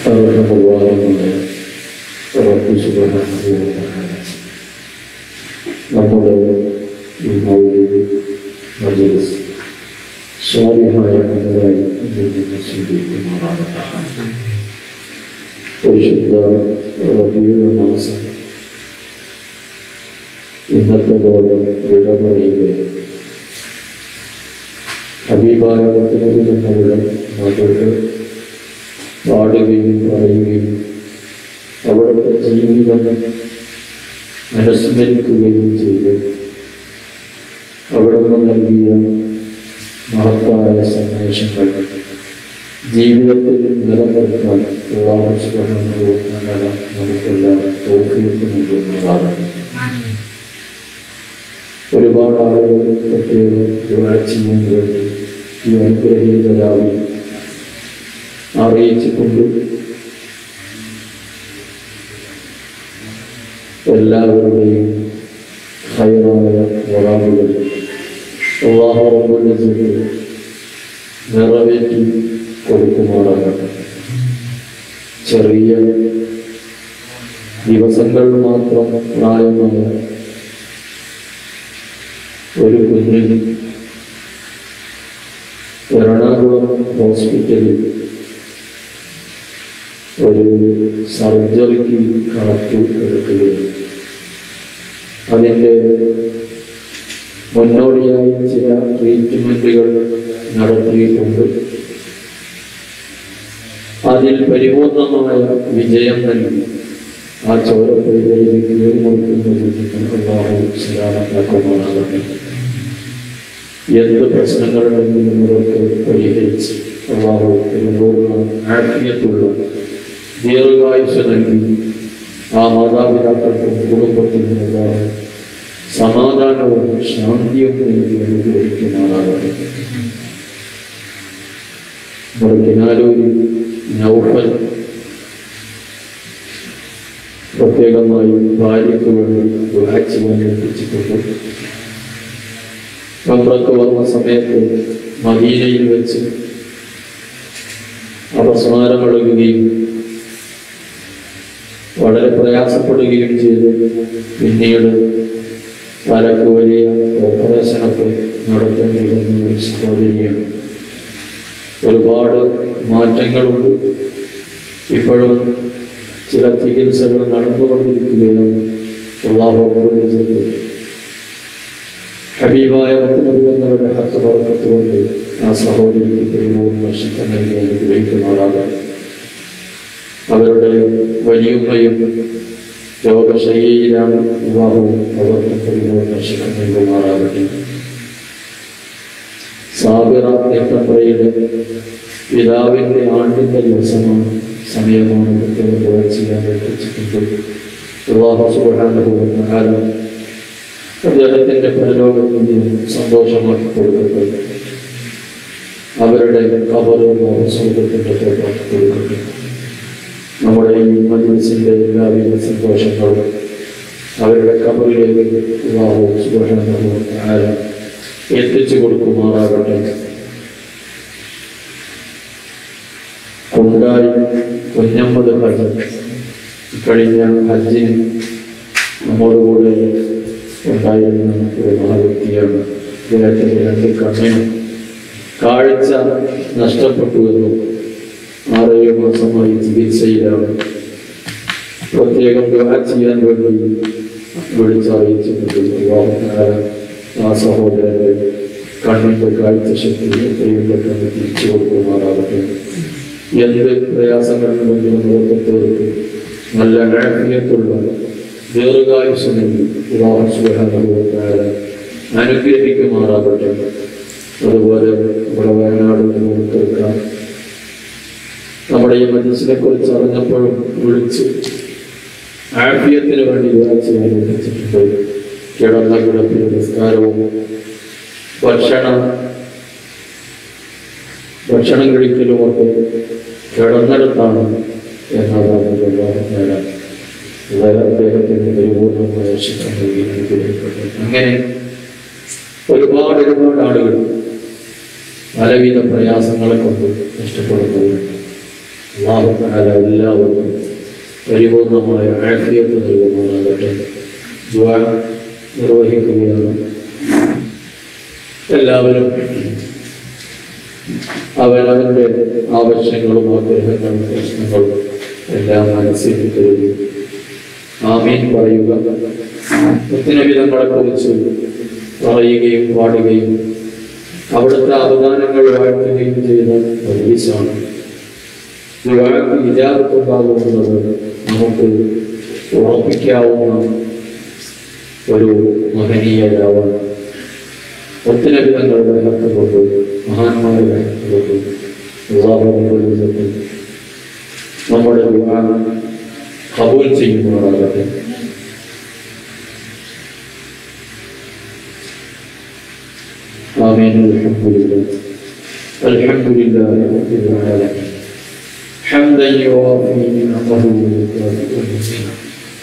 അർഹമുള്ളതാകുന്ന റബ്ബ് സുബ്ഹാനഹു വ തആല നമ്മുടെ ഈ മൗലിദ് മജ്ലിസ് സ്വാലിഹായ നല്ലതായി നിന്ന് സ്വീകരിക്കുമാറാകട്ടെ പരിശുദ്ധ റബീഉൽ മാസം ഇന്നത്തെ പോലെ വിട പറയുകയും ഹബീബായ പത്നികളുടെ മകൾക്ക് പാടുകയും പറയുകയും അവിടുത്തെ ജീവിതം അനുസ്മരിക്കുകയും ചെയ്ത് അവിടുന്ന് നൽകിയ മഹത്തായ സന്ദേശങ്ങൾ ജീവിതത്തിൽ നിലനിർത്താൻ അള്ളാഹു സുബ്ഹാനഹു വ തആല നമുക്കെല്ലാം തൗഫീഖ് നൽകുന്നതാണ് ഒരുപാട് ആളുകൾ പ്രത്യേക ചെയ്യാൻ വേണ്ടി ഈ അനുഗ്രഹീതരായി അറിയിച്ചിട്ടുണ്ട് എല്ലാവരുടെയും ഹൈറായ വറാബുകൾ അള്ളാഹു റബ്ബുൽ ഇസ്സത്ത് നിറവേറ്റി കൊടുക്കുമാറാകട്ടെ ചെറിയ ദിവസങ്ങൾ മാത്രം പ്രായമായ ഒരു കുഞ്ഞിന് എറണാകുളം ഹോസ്പിറ്റലിൽ ഒരു സർജറിക്ക് കണക്ക് എടുക്കുകയും അതിൻ്റെ മുന്നോടിയായി ചില ട്രീറ്റ്മെൻറ്റുകൾ നടത്തിയിട്ടുണ്ട് അതിൽ പരിപൂർണമായ വിജയം നൽകി ആ ചോരപ്പൈതലിലേക്ക് അള്ളാഹു ശരാണമാക്കുമാറാകട്ടെ എന്ത് പ്രശ്നങ്ങളുണ്ടെങ്കിലും അവർക്ക് പരിഹരിച്ച് അള്ളാഹു പൂർണ്ണ ആത്മീയത്തുള്ള ദീർഘായുസ് നൽകി ആ മാതാപിതാക്കൾക്കും കുടുംബത്തിനും അള്ളാഹു സമാധാനവും ശാന്തിയും നൽകി അനുഗ്രഹിക്കുമാറാകട്ടെ നമ്മുടെ കിനാലൂരിൽ നൗഫൽ പ്രത്യേകമായി ഭാര്യയ്ക്ക് വേണ്ടി ദുആ ചെയ്യാൻ ഏൽപ്പിച്ചിട്ടുണ്ട് ഉംറക്ക് വന്ന സമയത്ത് മദീനയിൽ വെച്ച് അപസ്മാരമൊഴുകുകയും വളരെ പ്രയാസപ്പെടുകയും ചെയ്തു പിന്നീട് തലക്ക് വലിയ ഓപ്പറേഷനൊക്കെ നടത്തേണ്ടി വന്ന ഒരു സഹോദരിയാണ് ഒരുപാട് മാറ്റങ്ങളുണ്ട് ഇപ്പോഴും ചില ചികിത്സകൾ നടന്നുകൊണ്ടിരിക്കുകയാണ് അള്ളാഹു ഹബീബായ എന്നവരുടെ ഹത്ത് പറക്കത്തുകൊണ്ട് ആ സഹോദരിക്ക് പരിപൂർണ്ണ ശക്തി നൽകി അനുഗ്രഹിക്കുന്നവരാകാം അവരുടെ വലിയുമ്മയും രോഗശൈലിയിലാണ് വിവാഹവും അവർക്ക് പരിപൂർണ്ണ ശക്തി നൽകുമാറാകട്ടെ സാബിറ നേട്ടപ്പുറയുടെ പിതാവിൻ്റെ ആണ്ടിൻ്റെ ദിവസമാണ് സമയമാണ് പ്രത്യേകം ദുആ ചെയ്യാൻ ഏൽപ്പിച്ചിട്ടുണ്ട് അള്ളാഹു സുബ്ഹാനഹു വ തആല അദ്ദേഹത്തിൻ്റെ പരലോകത്തിൻ്റെ സന്തോഷമാക്കി കൊടുക്കട്ടെ അവരുടെ കബറും സ്വർഗത്തിൻ്റെ തോട്ടാക്കി കൊടുക്കട്ടെ നമ്മുടെ ഈ മനുഷ്യൻ്റെ എല്ലാവിധ സന്തോഷങ്ങളും അവരുടെ കബറിലേക്ക് അള്ളാഹു സുബ്ഹാനഹു വ തആല എത്തിച്ചു കൊടുക്കുമാറാകട്ടെ ഉണ്ടായി കുഞ്ഞമ്മദ് ഹജ്ജ് കഴിഞ്ഞ ഹജ്ജിന് നമ്മോടുകൂടെ ഉണ്ടായിരുന്ന ഒരു മഹാവ്യക്തിയാണ് ഇദ്ദേഹത്തിൻ്റെ രണ്ട് കണ്ണിന് കാഴ്ച നഷ്ടപ്പെട്ടുവെന്നും ആറേഴ് മാസമായി ചികിത്സയിലാണ് പ്രത്യേകം ദുആ ചെയ്യാൻ വേണ്ടി വിളിച്ചറിയിച്ചിട്ടുണ്ട് വിവാഹക്കാരൻ ആ സഹോദരന്റെ കണ്ണിന്റെ കാഴ്ച ശക്തി എത്രയും പെട്ടെന്ന് തിരിച്ചു കൊടുക്കുമാറാകട്ടെ എന്ത് പ്രയാസങ്ങളുണ്ടെങ്കിലും അതൊക്കെ തീർത്ത് നല്ല ആത്മീയത്തുള്ള ദീർഘായുസ് നൽകി വിവാഹം സുഖാനുഭവത്തായ അനുഗ്രഹിക്കുമാറാകട്ടെ അതുപോലെ നമ്മുടെ വയനാട് തീർക്കാം നമ്മുടെ ഈ മനസ്സിനെ കുറിച്ച് അറിഞ്ഞപ്പോഴും വിളിച്ച് ആഫിയത്തിന് വേണ്ടി ദുആ ചെയ്യാൻ ഏൽപ്പിച്ചിട്ടുണ്ട് കിടന്ന കിടപ്പിൽ നിസ്കാരവും ഭക്ഷണം ഭക്ഷണം കഴിക്കലുമൊക്കെ കിടന്നിടത്താണ് എന്നതാണ് നേടാൻ അദ്ദേഹത്തിന് പരിപൂർണമായ ശിക്ഷ നൽകി അനുഗ്രഹിക്കട്ടെ അങ്ങനെ ഒരുപാട് ഒരുപാട് ആളുകൾ പലവിധ പ്രയാസങ്ങളെ കൊണ്ട് നഷ്ടപ്പെടുന്നവരുണ്ട് അള്ളാഹുത്താല എല്ലാവർക്കും പരിപൂർണമായ ആഫിയത്ത് നൽകുന്നതാകട്ടെ ദുആ നിർവഹിക്കുകയാണ് എല്ലാവരും അവനവന്റെ ആവശ്യങ്ങളും ആഗ്രഹങ്ങളും പ്രശ്നങ്ങളും എല്ലാം മനസ്സിൽ കരുതി ആമീൻ പറയുക മുത്തിനവിധങ്ങളെ കുറിച്ച് പറയുകയും പാടുകയും അവിടുത്തെ അവദാനങ്ങൾ വാഴ്ത്തുകയും ചെയ്ത ഹദീസാണ് ദുആക്ക് ഇജാബത്തുണ്ടാകുമെന്നത് നമുക്ക് ഉറപ്പിക്കാവുന്ന ഒരു മഹനീയ രാവാണ് ഒത്തിനവിധങ്ങളുടെ ഹത്തുകൊണ്ട് മഹാന്മാരുടെ ഹത്തുകൊണ്ട് അള്ളാഹുവിന്റെ നമ്മുടെ ദുആ കബൂൽ ചെയ്യുന്നവരാകട്ടെ آمين الحمد لله الحمد لله رب العالمين حمدا يوافي نعمه ويكافئ مزيدا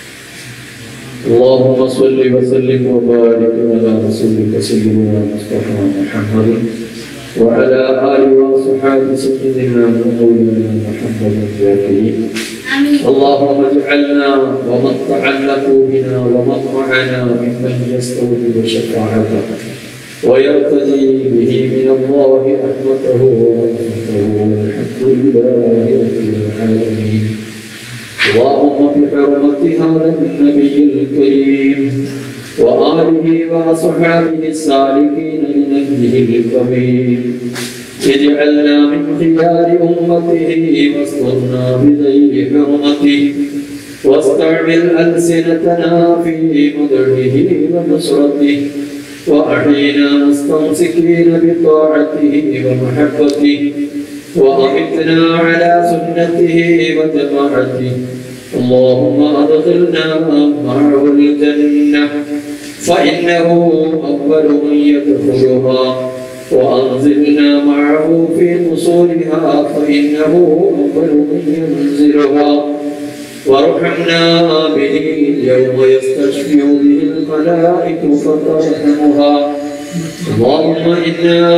اللهم صل وسلم وبارك على رسولك سيدنا مصطفى محمد وعلى آله وصحبه سيدنا ومولانا محمد الكريم اللهم اجعلنا ومطعنا بنا ومطمعنا ممن يستوجب شفاعتك ويرتدي به من الله رحمته ورحمته والحمد لله رب العالمين اللهم بحرمة هذا النبي الكريم وآله وصحابه السالكين لنهجه الكريم اجعلنا من خيار أمته واسترنا بذيل حرمته واستعمل ألسنتنا في مدحه ونصرته وأحينا مستمسكين بطاعته ومحبته وأمتنا على سنته وجماعته اللهم أدخلنا معه الجنة فإنه أول من يدخلها وأنزلنا معه في قصورها فإنه أول من ينزلها وارحمنا به يوم يستشفي به الخلائق فترحمها اللهم إنا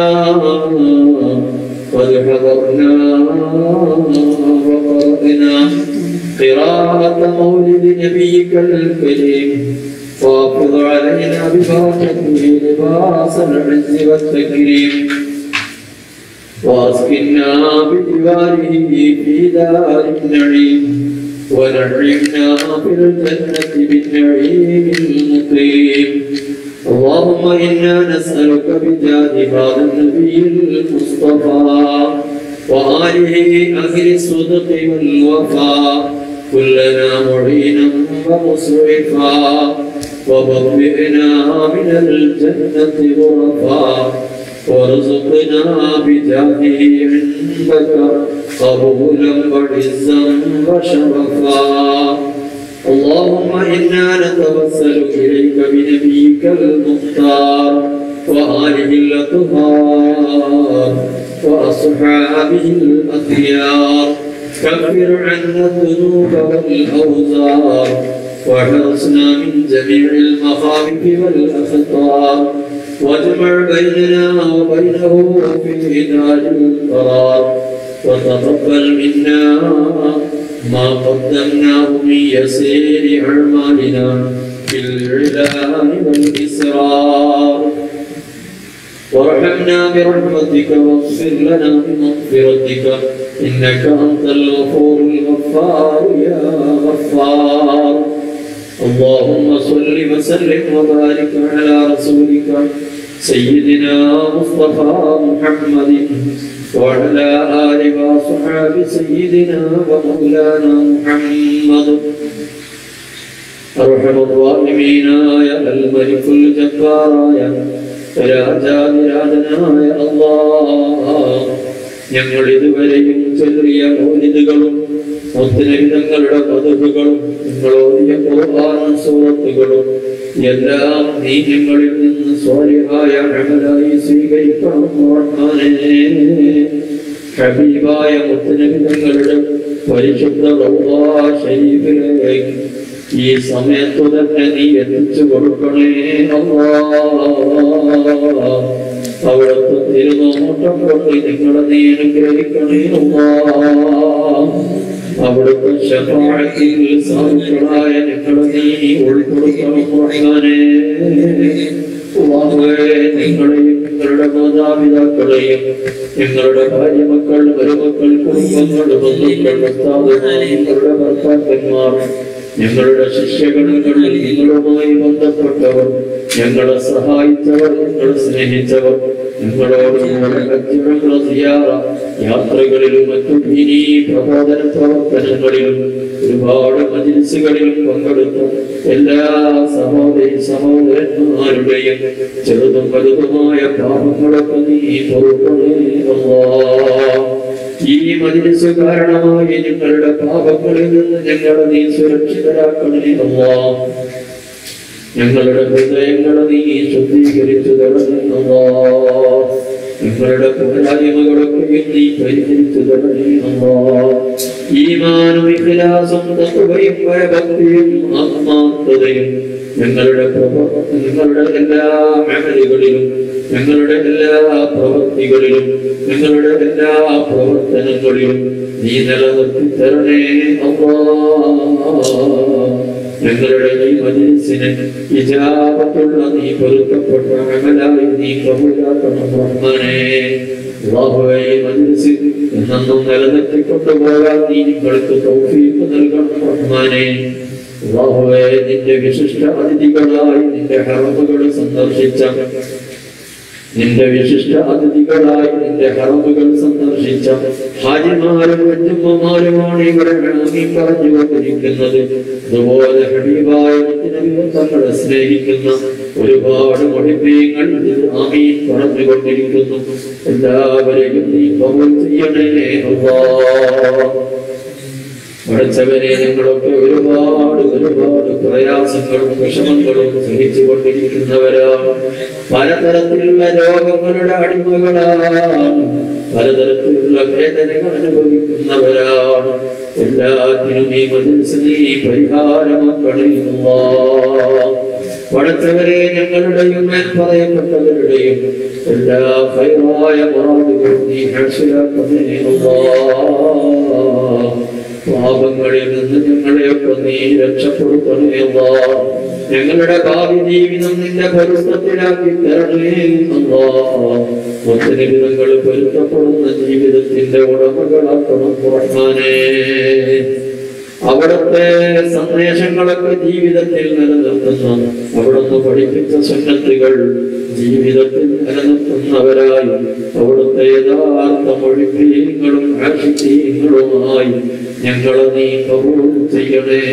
قد حضرنا وقرأنا قراءة مولد نبيك الكريم فافض علينا ببركته لباس العز والتكريم واسكنا بجواره في دار النعيم ونعمنا في الجنة بالنعيم المقيم اللهم إنا نسألك بجاه هذا النبي المصطفى وآله أهل الصدق والوفاء كلنا معينا ومسعفا وبوئنا من الجنة غرفا وارزقنا بجاهه عندك قبولا وعزا وشرفا اللهم إنا نتوسل إليك بنبيك المختار وآله الأطهار وأصحابه الأخيار كفر عنا الذنوب والأوزار واحرسنا من جميع المخاوف والأخطار واجمع بيننا وبينه في دار القرار وتقبل منا ما قدمناه من يسير أعمالنا في العلان والإسرار وارحمنا برحمتك واغفر لنا بمغفرتك إنك أنت الغفور الغفار يا غفار اللهم صل وسلم وبارك على رسولك سيدنا مصطفى محمد وعلى آل وصحاب سيدنا ومولانا محمد أرحم الراحمين يا الملك الجبار يا രാജാതിരാജനായ അള്ളാഹ് ഞങ്ങൾ ഇതുവരെയും ചെറിയ ഓനിതുകളും ഒത്തിനവിധങ്ങളുടെ പതിവുകളും നിങ്ങളോടിയ ഖുർആൻ സൂറത്തുകളും എല്ലാം നീ ഞങ്ങളിൽ നിന്ന് സ്വാലിഹായ അമലായി സ്വീകരിക്കണം റഹ്മാനേ ഹബീബായ മുത്തനബിതങ്ങളുടെ പരിശുദ്ധ റൗളാ ശരീഫിലേക്ക് ഈ സമയത്തു തന്നെ നീ എത്തിച്ചു കൊടുക്കണേ അല്ലാ അവിടുത്തെ തിരുനോട്ടം കൊണ്ട് നിങ്ങളെ നീ അനുഗ്രഹിക്കണേ അല്ലാഹ്. അവിടുത്തെ ശഫാഅത്തിൽ സാധുക്കളായ നിങ്ങളെ നീ ഉൾപ്പെടുത്തണം റഹ്മാനേ. അല്ലാഹുവേ, നിങ്ങളെയും നിങ്ങളുടെ മാതാപിതാക്കളെയും നിങ്ങളുടെ ഭാര്യ മക്കൾ മരുമക്കൾ കുടുംബങ്ങൾ ബന്ധുക്കൾ ഭർത്താവുമാർ നിങ്ങളുടെ ഭർത്താക്കന്മാർ ഞങ്ങളുടെ ശിഷ്യഗണങ്ങൾ നിങ്ങളുമായി ബന്ധപ്പെട്ടവർ ഞങ്ങളെ സഹായിച്ചവർ ഞങ്ങളെ സ്നേഹിച്ചവർ ഞങ്ങളോട് ഞങ്ങളുടെ സിയാറ യാത്രകളിലും മറ്റും ഇനി പ്രബോധന പ്രവർത്തനങ്ങളിലും ഒരുപാട് മജിൽസുകളിലും പങ്കെടുത്ത എല്ലാ സഹോദരി സഹോദരന്മാരുടെയും ചെറുതും വലുതുമായ പാപങ്ങളൊക്കെ നീ പൊറുക്കണേ അല്ലാഹ്. ഈ മജിലിസ് കാരണമായി ഞങ്ങളുടെ പാപങ്ങളിൽ നിന്ന് ഞങ്ങളെ നീ സുരക്ഷിതരാക്കണേ അല്ലാഹ്. ഞങ്ങളുടെ ഹൃദയങ്ങളെ നീ ശുദ്ധീകരിച്ചു തരണേ അല്ലാഹ്. ഞങ്ങളുടെ പോരായ്മകളൊക്കെയും നീ പരിഹരിച്ചു തരണേ അല്ലാഹ്. ഈമാനും ഇഖ്ലാസും തഖ്വയും ഭയഭക്തിയും ആത്മാർത്ഥതയും ഞങ്ങളുടെ പ്രവ- ഞങ്ങളുടെ എല്ലാ അമലുകളിലും ഞങ്ങളുടെ എല്ലാ പ്രവൃത്തികളിലും ഞങ്ങളുടെ എല്ലാ പ്രവർത്തനങ്ങളിലും നീ നിലനിർത്തി തരണേ അല്ലാഹ്. ഞങ്ങളുടെ ഈ മജിലിസിന് ഇജാബത്തുള്ള നീ പൊരുത്തപ്പെട്ട അമലായി നീ കബൂലാക്കണം റഹ്മാനേ അല്ലാഹുവേ ഈ മജിലിസ് എന്നും നിലനിർത്തിക്കൊണ്ടു പോകാൻ നീ നിങ്ങൾക്ക് തൗഫീഖ് നൽകണം റഹ്മാനേ അല്ലാഹുവേ നിന്റെ വിശിഷ്ട അതിഥികളായി നിന്റെ ഹറമുകൾ സന്ദർശിച്ച നിന്റെ വിശിഷ്ട അതിഥികളായി നിന്റെ ഹറമുകൾ സന്ദർശിച്ച ഹാജിമാരും വല്യമ്മമാരുമാണ് ഇവിടെ ആമീൻ പറഞ്ഞുകൊണ്ടിരിക്കുന്നത് അതുപോലെ ഹബീബായ മുത്തുനബിയെ തങ്ങളെ സ്നേഹിക്കുന്ന ഒരുപാട് മൊഴിമീങ്ങൾ ആമീൻ പറഞ്ഞുകൊണ്ടിരിക്കുന്നു എല്ലാവരെയും നീ കബൂൽ ചെയ്യണേ അല്ലാഹ് പഠിച്ചവരെ ഞങ്ങളൊക്കെ ഒരുപാട് ഒരുപാട് പ്രയാസങ്ങളും വിഷമങ്ങളും സഹിച്ചു കൊണ്ടിരിക്കുന്നവരാണ് പലതരത്തിലുള്ള രോഗങ്ങളുടെ അടിമകളാണ് പലതരത്തിലുള്ള വേദനകൾ അനുഭവിക്കുന്നവരാണ് എല്ലാത്തിനും ഈ മനസ്സ് നീ പരിഹാരമാക്കണില്ല പഠിച്ചവരെ ഞങ്ങളുടെയും മേൽ പറയപ്പെട്ടവരുടെയും എല്ലാ ഭയമായ മുറാദുകളും നീ മനസ്സിലാക്കുന്നേ പാപങ്ങളിൽ നിന്ന് ഞങ്ങളെയൊക്കെ നീ രക്ഷപ്പെടുത്തണേ അല്ലാ. ഞങ്ങളുടെ ഭാവി ജീവിതം നിന്റെ പൊരുത്തത്തിലാക്കി തരണേ അല്ലാ. ഒത്തിരി വിധങ്ങൾ പൊരുത്തപ്പെടുന്ന ജീവിതത്തിന്റെ ഉടമകളാക്കണം റഹ്മാനേ അവിടുത്തെ സന്ദേശങ്ങളൊക്കെ ജീവിതത്തിൽ നിലനിർത്തുന്ന അവിടുന്ന് പഠിപ്പിച്ച സുന്നത്തുകൾ ജീവിതത്തിൽ നിലനിർത്തുന്നവരായി അവിടുത്തെ യഥാർത്ഥ മൊഴിപ്പീങ്ങളും ആശിത്യങ്ങളുമായി ഞങ്ങളെ നീ കബൂൾ ചെയ്യണേ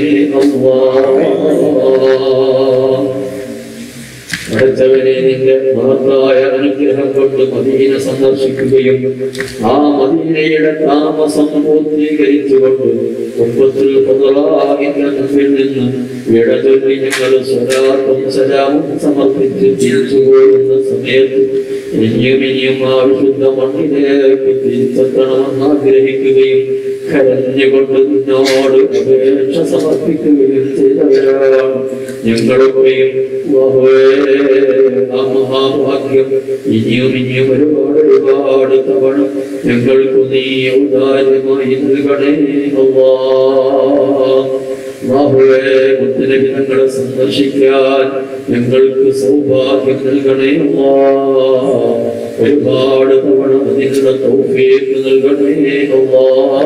അല്ലാ അടുത്തവനെ നിന്റെ മഹത്തായ അനുഗ്രഹം കൊണ്ട് മദീന സന്ദർശിക്കുകയും ആ മദീനയുടെ താമസം പൂർത്തീകരിച്ചുകൊണ്ട് കുമ്പത്തിൽ ഫضലാഹിന്റെ മുമ്പിൽ നിന്ന് ഇടതൊല്ലി ഞങ്ങൾ സ്വലാത്തും സലാമും സമർപ്പിച്ച് തിരിച്ചു പോരുന്ന സമയത്ത് ഇനിയും ഇനിയും ആ വിശുദ്ധ മണ്ണിലേക്ക് തിരിച്ചെത്തണമെന്ന് ആഗ്രഹിക്കുകയും കരഞ്ഞുകൊണ്ട് നിന്നോട് അപേക്ഷ സമർപ്പിക്കുകയും ചെയ്തവരാണ് ഞങ്ങളൊക്കെയും വഹുവേ, ആ മഹാഭാഗ്യം ഇനിയും ഇനിയും ഒരുപാട് ഒരുപാട് തവണ ഞങ്ങൾക്ക് നീ ഔദാര്യമായി നൽകണേ അല്ലാ ബാഹുവേ മുത്തനബി ഞങ്ങളെ സന്ദർശിക്കാൻ ഞങ്ങൾക്ക് സൗഭാഗ്യം നൽകണേ അല്ലാ. ഒരുപാട് തവണ അതിനുള്ള തൗഫീഖ് നൽകണേ അല്ലാ.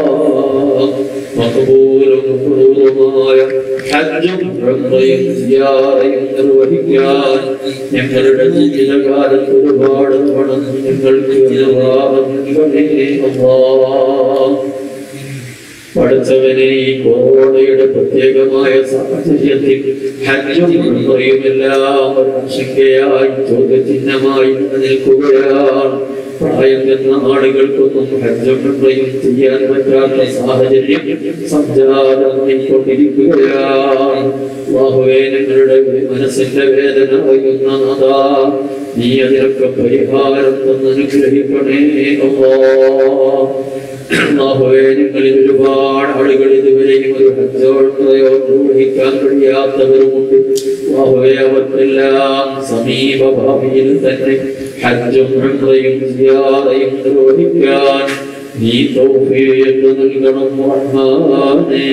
മഖബൂലും മഖ്ബൂലുമായ ഹജ്ജും ഉംറയും സിയാറയും നിർവഹിക്കാൻ ഞങ്ങളുടെ ജീവിതകാലത്ത് ഒരുപാട് തവണ ഞങ്ങൾക്ക് അനുവാദം നൽകണേ അല്ലാ പഠിച്ചവനെ ഈ കൊറോണയുടെ പ്രത്യേകമായ സാഹചര്യത്തിൽ ഹജ്ജും ഉംറയുമെല്ലാം ഒരു ആശങ്കയായി ചോദ്യചിഹ്നമായി നിൽക്കുകയാണ് പ്രായം എന്ന ആളുകൾക്കൊന്നും ഹജ്ജും ഉംറയും ചെയ്യാൻ പറ്റാത്ത സാഹചര്യം സംജാതമായി കൊണ്ടിരിക്കുകയാണ് ബാഹുവേ ഞങ്ങളുടെ മനസ്സിന്റെ വേദന അറിയുന്ന നാഥാ നീ അതിനൊക്കെ പരിഹാരം തന്ന് അനുഗ്രഹിക്കണേ അല്ലാ അല്ലാഹുവേ, ഞങ്ങളിൽ ഒരുപാട് ആളുകൾ ഇതുവരെയും ഒരു ഹജ്ജോയോ നിർവഹിക്കാൻ കഴിയാത്തവരുമുണ്ട് അല്ലാഹുവേ, അവർക്കെല്ലാം സമീപ ഭാവിയിൽ തന്നെ ഹജ്ജും ഉംറയും സിയാറയും നിർവഹിക്കാൻ നീ തൗഫീഖ് നൽകണം റഹ്മാനേ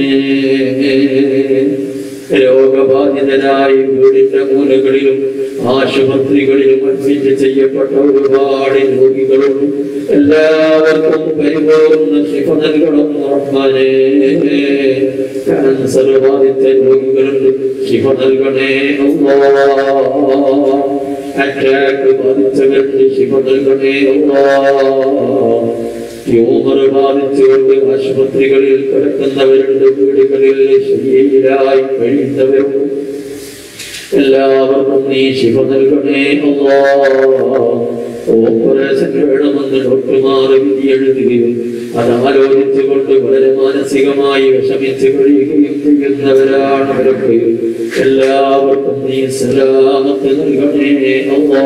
രോഗബാധിതരായി വീടിന്റെ മൂലകളിലും ആശുപത്രികളിലും അഡ്മിറ്റ് ചെയ്യപ്പെട്ട ഒരുപാട് രോഗികളുണ്ട് എല്ലാവർക്കും പരിപൂർണ്ണ ശിഫ നൽകണം റഹ്മാനേ ക്യാൻസർ ബാധിച്ച രോഗികളുണ്ട് ശിഫ നൽകണേ അറ്റാക്ക് ബാധിച്ചവർക്ക് ശിഫ നൽകണേ ട്യൂമർ ബാധിച്ചുകൊണ്ട് ആശുപത്രികളിൽ കിടക്കുന്നവരുണ്ട് വീടുകളിൽ ശരീരായി കഴിയുന്നവരുണ്ട് എല്ലാവർക്കും നീ ശിവ നൽകണേ ഓപ്പറേഷൻ വേണമെന്ന് ഡോക്ടർമാർ വിധി എഴുതുകയും അത് ആലോചിച്ചുകൊണ്ട് വളരെ മാനസികമായി വിഷമിച്ച് കഴിയുകയും ചെയ്യുന്നവരാണ് അവരൊക്കെ എല്ലാവർക്കും നീ സലാമത്ത് നൽകണേ അല്ലാ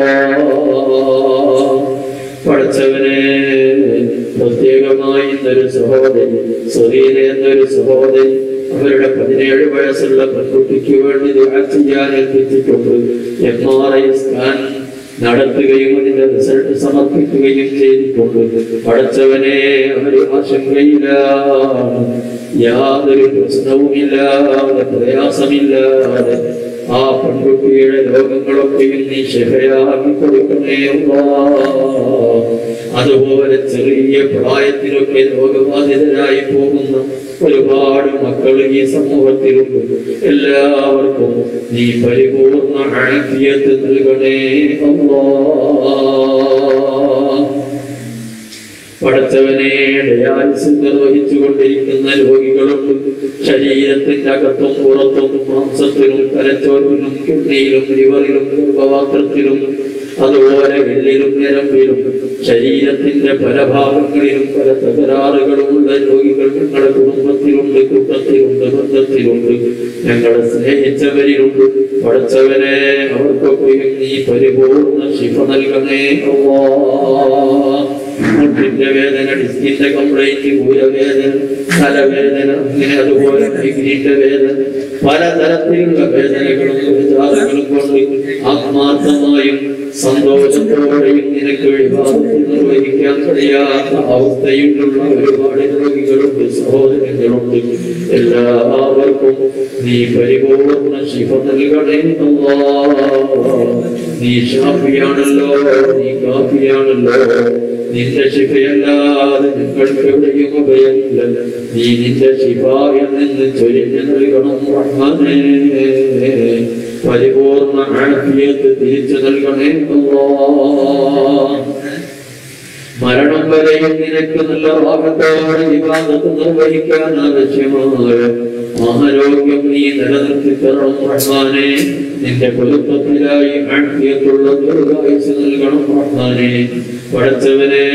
പഠിച്ചവനെ പ്രത്യേകമായി എന്നൊരു സഹോദരി സുഹീന എന്നൊരു സഹോദരി അവരുടെ പതിനേഴ് വയസ്സുള്ള പെൺകുട്ടിക്ക് വേണ്ടി ദുആ ചെയ്യാൻ ഏൽപ്പിച്ചിട്ടുണ്ട് എം ആർ ഐ സ്കാൻ നടത്തുകയും അതിന്റെ റിസൾട്ട് സമർപ്പിക്കുകയും ചെയ്തിട്ടുണ്ട് പഠിച്ചവനെ അവര് ആശങ്കയില്ല യാതൊരു പ്രശ്നവുമില്ലാതെ പ്രയാസമില്ലാതെ ആ പെൺകുട്ടിയുടെ രോഗങ്ങളൊക്കെയും നീ ശിവയാക്കി കൊടുക്കണേ അല്ലാ. അതുപോലെ ചെറിയ പ്രായത്തിലൊക്കെ രോഗബാധിതരായി പോകുന്ന ഒരുപാട് മക്കൾ ഈ സമൂഹത്തിലുണ്ട് എല്ലാവർക്കും നീ പരിപൂർണ ആഫിയത്ത് നൽകണേ അല്ലാ പടച്ചവനെ ഡയാലിസിസ് നിർവഹിച്ചു കൊണ്ടിരിക്കുന്ന രോഗികളുണ്ട് ശരീരത്തിന്റെ അകത്തും പുറത്തും മാംസത്തിലും തലച്ചോറിലും കിഡ്നിയിലും ലിവറിലും ഗർഭപാത്രത്തിലും അതുപോലെ എല്ലിലും ഞരമ്പിലും ശരീരത്തിന്റെ പല ഭാഗങ്ങളിലും പല തകരാറുകളുമുള്ള രോഗികൾ ഞങ്ങളുടെ കുടുംബത്തിലുണ്ട് കൂട്ടത്തിലുണ്ട് ബന്ധത്തിലുണ്ട് ഞങ്ങളെ സ്നേഹിച്ചവരിലുണ്ട് പഠിച്ചവനെ അവർക്കൊക്കെയും നീ പരിപൂർണ ശിഫ നൽകണേ അല്ലാ മുട്ടിന്റെ വേദന ഡിസ്കിന്റെ കംപ്ലൈന്റ് ഊരവേദന തലവേദന അങ്ങനെ അതുപോലെ മൈഗ്രീന്റെ വേദന പലതരത്തിലുള്ള വേദനകളും വിചാരങ്ങളും കൊണ്ട് ആത്മാർത്ഥമായും സന്തോഷത്തോടെയും നിനക്ക് വിവാദത്തിൽ നിർവഹിക്കാൻ കഴിയാത്ത അവസ്ഥയിലുള്ള ഒരുപാട് രോഗികളുണ്ട് സഹോദരങ്ങളുണ്ട് എല്ലാവർക്കും നീ പരിപൂർണ ശിവ നൽകണേ അല്ലാ. നീ ഷാഫിയാണല്ലോ നീ കാഫിയാണല്ലോ നിന്റെ ശിഫയല്ലാതെ ഞങ്ങൾക്ക് എവിടെയും ഉഭയമില്ല നീ നിന്റെ ശിഫായിൽ നിന്ന് ചൊരിഞ്ഞു നൽകണം റഹ്മാനേ പരിപൂർണ ആഫിയത്ത് തിരിച്ചു നൽകണേ അല്ലാ മരണം വരെയും നിനക്ക് നല്ല വാഹത്തോടെ വിവാദത്ത് നിർവഹിക്കാൻ ആവശ്യമായ ആരോഗ്യം നീ നിലനിർത്തി തരണം റഹ്മാനെ നിന്റെ കുലുപ്പത്തിലായി ആഴ്ത്തിയത്തുള്ള ദീർഘായുസ് നൽകണം റഹ്മാനെ പഠിച്ചവനെ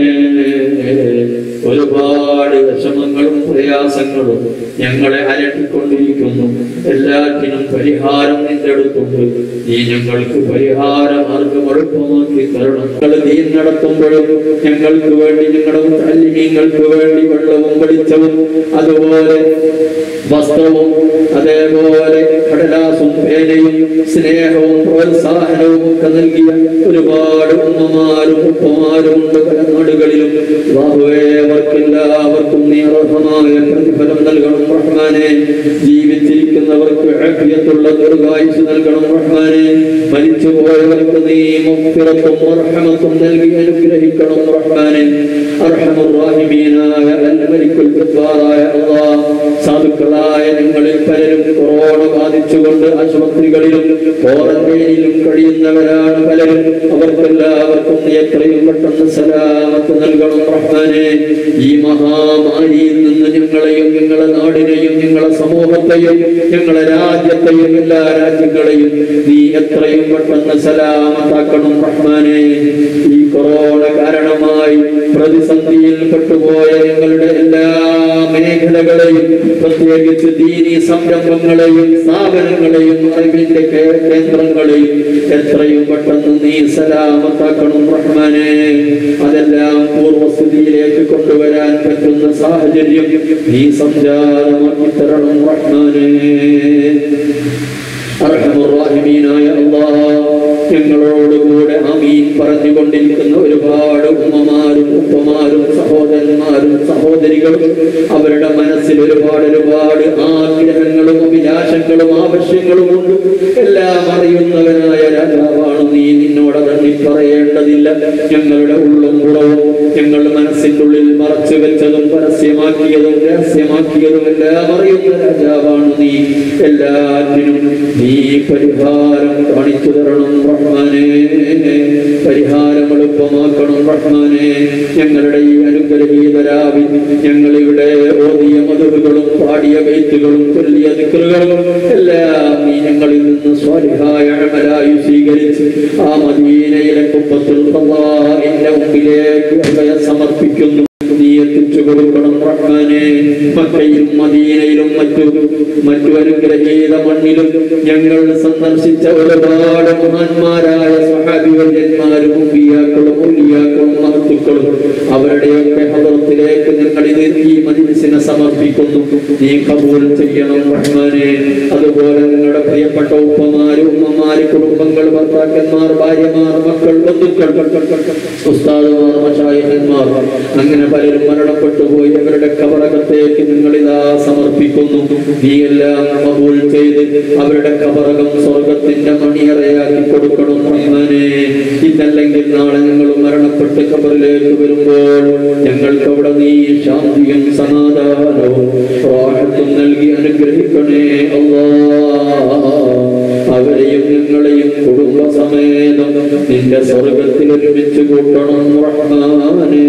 ഒരുപാട് വിഷമങ്ങളും പ്രയാസങ്ങളും ഞങ്ങളെ അലട്ടിക്കൊണ്ടിരിക്കുന്നു എല്ലാറ്റിനും പരിഹാരം നിന്റെ അടുത്തുണ്ട് നീ ഞങ്ങൾക്ക് പരിഹാര മാർഗം എളുപ്പമാക്കി തരണം ഞങ്ങൾ നീ നടത്തുമ്പോഴും ഞങ്ങൾക്ക് വേണ്ടി ഞങ്ങളുടെ അല്ലിമീങ്ങൾക്ക് വേണ്ടി വെള്ളവും വെളിച്ചവും അതുപോലെ വസ്ത്രവും അതേപോലെ കടലാസും പേനയും സ്നേഹവും പ്രോത്സാഹനവും ഒക്കെ നൽകിയ ഒരുപാട് ഉമ്മമാരും ഉപ്പമാരും ഉണ്ട് പല നാടുകളിലും അല്ലാഹുവേ, അവർക്കെല്ലാവർക്കും നീ അർഹമായ പ്രതിഫലം നൽകണം റഹ്മാനെ ജീവിച്ചിരിക്കുന്നവർക്ക് ആഫിയത്തുള്ള ദീർഘായുസ് നൽകണം റഹ്മാനെ മരിച്ചു പോയവർക്ക് നീ മുഫ്ഫിറത്തും റഹ്മത്തും നൽകി അനുഗ്രഹിക്കണം റഹ്മാനെ അർഹമുറാഹിമീനായ അൽ മലിക്കുൽ ജബ്ബാറായ അല്ലാഹ് സാധുക്കളായ നിങ്ങളിൽ പലരും കൊറോണ ബാധിച്ചുകൊണ്ട് ആശുപത്രികളിലും ക്വാറന്റൈനിലും കഴിയുന്നവരാണ് പലരും അവർക്കെല്ലാവർക്കും നീ എത്രയും പെട്ടെന്ന് സലാമത്ത് നൽകണം റഹ്മാനെ ഈ മഹാമാരിയിൽ നിന്ന് ഞങ്ങളെയും ഞങ്ങളെ നാടിനെയും ഞങ്ങളെ സമൂഹത്തെയും ഞങ്ങളെ രാജ്യത്തെയും എല്ലാ രാജ്യങ്ങളെയും നീ എത്രയും പെട്ടെന്ന് സലാമത്താക്കണം റഹ്മാനെ ഈ കൊറോണ കാരണമായി പ്രതിസന്ധിയിൽ പെട്ടുപോയ ഞങ്ങളുടെ എല്ലാ മേഖലകളെയും പ്രത്യേകിച്ച് ദീനി സംരംഭങ്ങളെയും സ്ഥാപനങ്ങളെയും അറിവിന്റെ കേ- കേന്ദ്രങ്ങളെയും എത്രയും പെട്ടെന്ന് നീ സലാമത്താക്കണം റഹ്മാനെ അതെല്ലാം പൂർവസ്ഥിതിയിലേക്ക് കൊണ്ടുവരാൻ പറ്റുന്ന സാഹചര്യം നീ സംജാതമാക്കി തരണം റഹ്മാനെ അർഹമുറാഹിമീനായ അല്ലാഹ് ഞങ്ങളോടുകൂടെ അമീൻ പറഞ്ഞുകൊണ്ട് കൊണ്ടിരിക്കുന്ന ഒരുപാട് ഉമ്മമാരും ഉപ്പമാരും സഹോദരന്മാരും സഹോദരികളും അവരുടെ മനസ്സിൽ ഒരുപാട് ഒരുപാട് ആഗ്രഹങ്ങളും അഭിലാഷങ്ങളും ആവശ്യങ്ങളും ഉണ്ട് എല്ലാം അറിയുന്നവനായ രാജാവാണ് നീ നിന്നോട് തന്നെ പറയേണ്ടതില്ല ഞങ്ങളുടെ ഉള്ളും പുറവും ഞങ്ങളുടെ മനസ്സിന്റെ ഉള്ളിൽ മറച്ചു വെച്ചതും പരസ്യമാക്കിയതും രഹസ്യമാക്കിയതും എല്ലാം അറിയുന്ന രാജാവാണ് നീ എല്ലാറ്റിനും നീ പരിഹാരം കാണിച്ചു തരണം റഹ്മാനെ പരിഹാരം എളുപ്പമാക്കണം റഹ്മാനെ ഞങ്ങളുടെ ഈ അനുഗ്രഹീതരാവിൽ ഞങ്ങളിവിടെ ഓതിയ മധുകളും പാടിയ വെയ്ത്തുകളും ചൊല്ലിയ ദിക്കറുകളും എല്ലാം നീ ഞങ്ങളിൽ നിന്ന് സ്വാലിഹായ അമലായി സ്വീകരിച്ച് ആ മദീനയിലെ കുപ്പത്തിൽ എന്റെ മുമ്പിലേക്ക് അവയെ സമർപ്പിക്കുന്നു നീ എത്തിച്ചു കൊടുക്കണം റഹ്മാനെ മക്കയിലും മദീനയിലും മറ്റു മറ്റു അനുഗ്രഹീത മണ്ണിലും ഞങ്ങൾ സന്ദർശിച്ച ഒരുപാട് മഹാന്മാരായ സഹാബിവര്യന്മാരും ഉമ്പിയാക്കളും ഉള്ളിയാക്കളും മഹത്തുക്കളും അവരുടെയൊക്കെ ഹദറത്തിലേക്ക് ഞങ്ങൾ ഇത് ഈ മജിലിസിനെ സമർപ്പിക്കുന്നു നീ കബൂൽ ചെയ്യണം റഹ്മാനെ അതുപോലെ നിങ്ങളുടെ പ്രിയപ്പെട്ട ഉപ്പമാര് ഉമ്മമാര് കുടുംബങ്ങൾ ഭർത്താക്കന്മാർ ഭാര്യമാർ മക്കൾ ബന്ധുക്കൾ ഉസ്താദുമാർ മഷായന്മാർ അങ്ങനെ പലരും മരണപ്പെട്ടു പോയി അവരുടെ കബറകത്തേക്ക് നിങ്ങൾ ഇതാ സമർപ്പിക്കുന്നു നീ എല്ലാം കബൂൽ ചെയ്ത് അവരുടെ കബറകം സ്വർഗത്തിന്റെ മണിയറയാക്കി കൊടുക്കണം റഹ്മാനെ ഇതല്ലെങ്കിൽ നാളെ ഞങ്ങൾ മരണപ്പെട്ട് കബറിലേക്ക് വരുമ്പോൾ ഞങ്ങൾക്ക് അവിടെ നീ ശാന്തിയും സമാധാനവും റാഹത്തും നൽകി അനുഗ്രഹിക്കണേ അല്ലാ അവരെയും ഞങ്ങളെയും കുടുംബസമേതം നിന്റെ സ്വർഗത്തിൽ ഒരുമിച്ച് കൂട്ടണം റഹ്മാനേ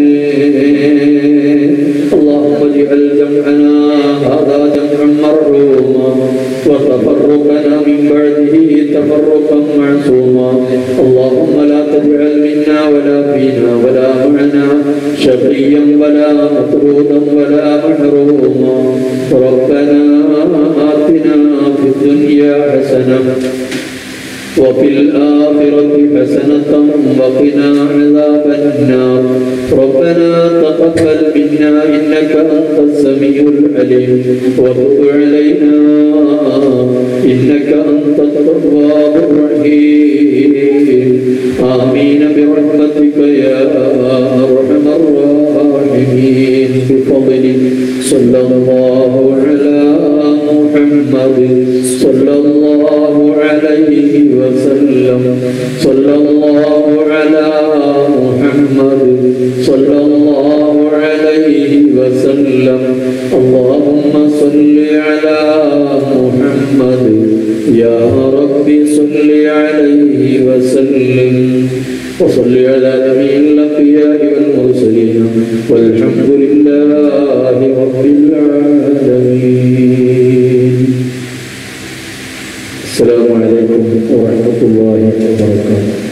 اللهم اجعل جمعنا هذا جمعا مرحوما وتفرقنا من بعده تفرقا معصوما اللهم لا تجعل منا ولا فينا ولا معنا شقيا ولا مطرودا ولا محروما ربنا آتنا في الدنيا حسنة وفي الآخرة حسنة وقنا عذاب النار ربنا تقبل منا إنك أنت السميع العليم وتب علينا إنك أنت التواب الرحيم آمين برحمتك يا أرحم الراحمين بفضلك صلى الله على محمد صلى الله عليه وسلم صلى الله على محمد صلى الله عليه وسلم اللهم صل على محمد يا رب صل عليه وسلم وصل على جميع الأنبياء والمرسلين والحمد لله رب العالمين السلام عليكم ورحمة الله وبركاته